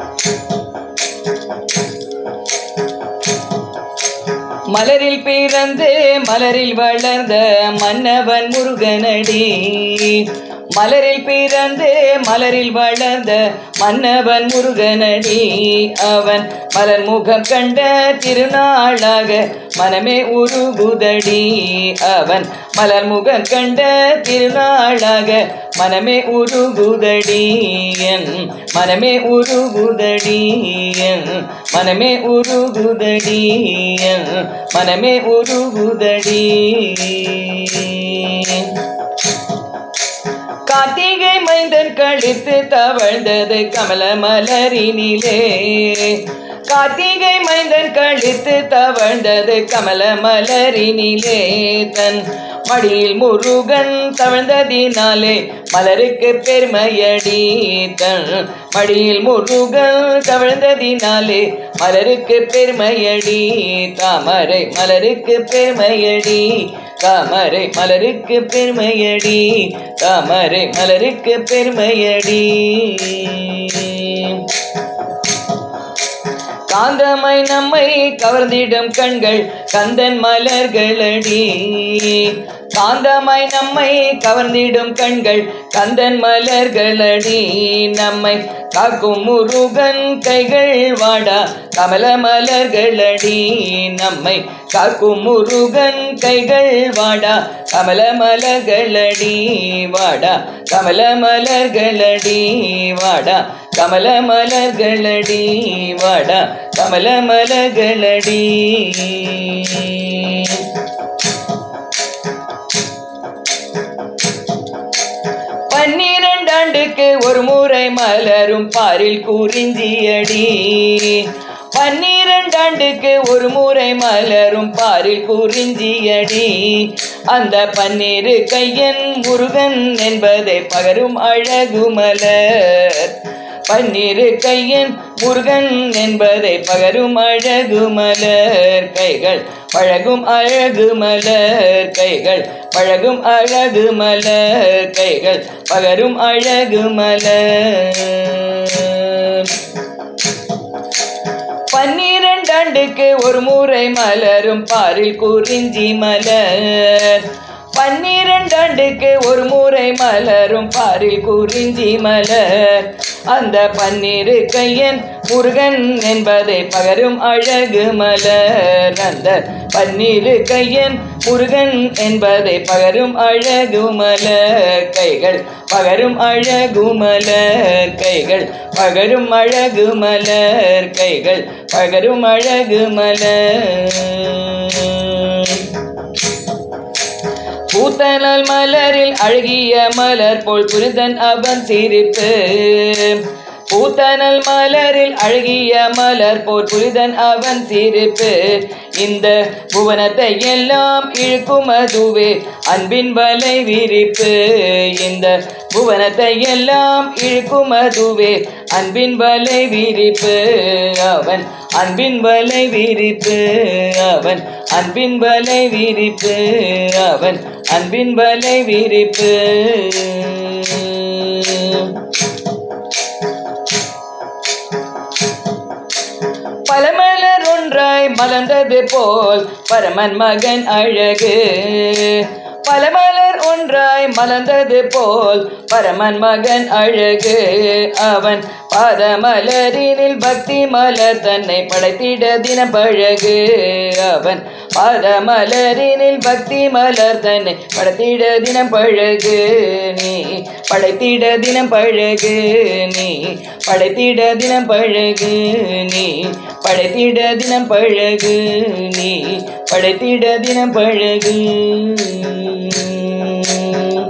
மலரில் பிறந்து மலரில் வளர்ந்த மன்னவன் முருகனடி மலரில் பிறந்து மலரில் வளர்ந்த மன்னவன் முருகனடி அவன் மலர் முகம் கண்ட திருநாளாக மனமே உருகுதடி அவன் மலர் முகம் கண்ட திருநாளாக மனமே உருகுதடி என் மனமே உருகுதடி என் மனமே உருகுதடி என் மனமே உருகுதடி கார்த்திகை மைந்தன் கழித்து தவழ்ந்தது கமல மலரினிலே கார்த்திகை மைந்தன் கழித்து தவழ்ந்தது கமல மலரினிலே தன் மடியில் முருகன் தவழ்ந்ததினாலே மலருக்கு பெருமையடி தன் மடியில் முருகன் தவழ்ந்ததினாலே மலருக்கு பெருமையடி தாமரை மலருக்கு பெருமையடி தாமரை மலருக்கு பெருமையடி தாமரை மலருக்கு பெருமையடி காந்தமாய் நம்மை கவர்ந்திடும் கண்கள் கந்தன் மலர்களடி காந்தமாய் நம்மை கவர்ந்திடும் கண்கள் கந்தன் மலர்களடி நம்மை காக்கும் முருகன் கைகள் வாடா கமல மலர்களடி நம்மை காக்கும் முருகன் கைகள் வாடா கமல மலர்களடி வாடா கமல மலர்களடி வாடா கமல மலர்களடி வாடா கமல மலர்களடி பன்னிரண்டாண்டுக்கு ஒரு முறை மலரும் பாரில் குறிஞ்சியடி பன்னிரண்டாண்டுக்கு ஒரு முறை மலரும் பாரில் குறிஞ்சியடி அந்த பன்னிரு கையன் முருகன் என்பதை பகரும் அழகு மலர் பன்னிரு கையன் முருகன் என்பதை பகரும் அழகு மலர் கைகள் பழகும் அழகு மலர் கைகள் பழகும் அழகு மலர் கைகள் பகரும் அழகு மலர் பன்னிரண்டாண்டுக்கு ஒரு முறை மலரும் பாரில் குறிஞ்சி மலர் பன்னிரண்டாண்டுக்கு ஒரு முறை மலரும் பாரில் குறிஞ்சி மலர் அந்த பன்னிரு கையன் முருகன் என்பதை பகரும் அழகு மலர் அந்த பன்னிரு கையன் முருகன் என்பதை பகரும் அழகு மலர் கைகள் பகரும் அழகு மலர் கைகள் பகரும் அழகு மலர் கைகள் பகரும் அழகு மலர் பூத்தனல் மலரில் அழகிய மலர் போல் புரிதன் அவன் சிரிப்பு பூத்தனல் மலரில் அழகிய மலர் போல் புரிதன் அவன் சிரிப்பு இந்த புவனத்தை எல்லாம் இழுக்கும் அதுவே அன்பின் வலை விரிப்பு இந்த புவனத்தை எல்லாம் இழுக்கும் அதுவே அன்பின் வலை விரிப்பு அவன் அன்பின் வலை விரிப்பு அவன் அன்பின் வலை விரிப்பு அவன் அன்பின் வலை விரிப்பு பலமலர் ஒன்றாய் மலர்ந்தது போல் பரமன் மகன் அழகு பலமலர் ஒன்றாய் மலர்ந்தது போல் பரமன் மகன் அழகு அவன் பாதமலரினில் பக்தி மலர் தன்னை படைத்திட தினம் பழகு அவன் பாதமலரினில் பக்தி மலர் தன்னை படைத்திட தினம் பழகு நீ படைத்திட தினம் பழகு நீ படைத்திட தினம் பழகு நீ படைத்திட தினம் பழகு நீ படைத்திட தினம் பழகு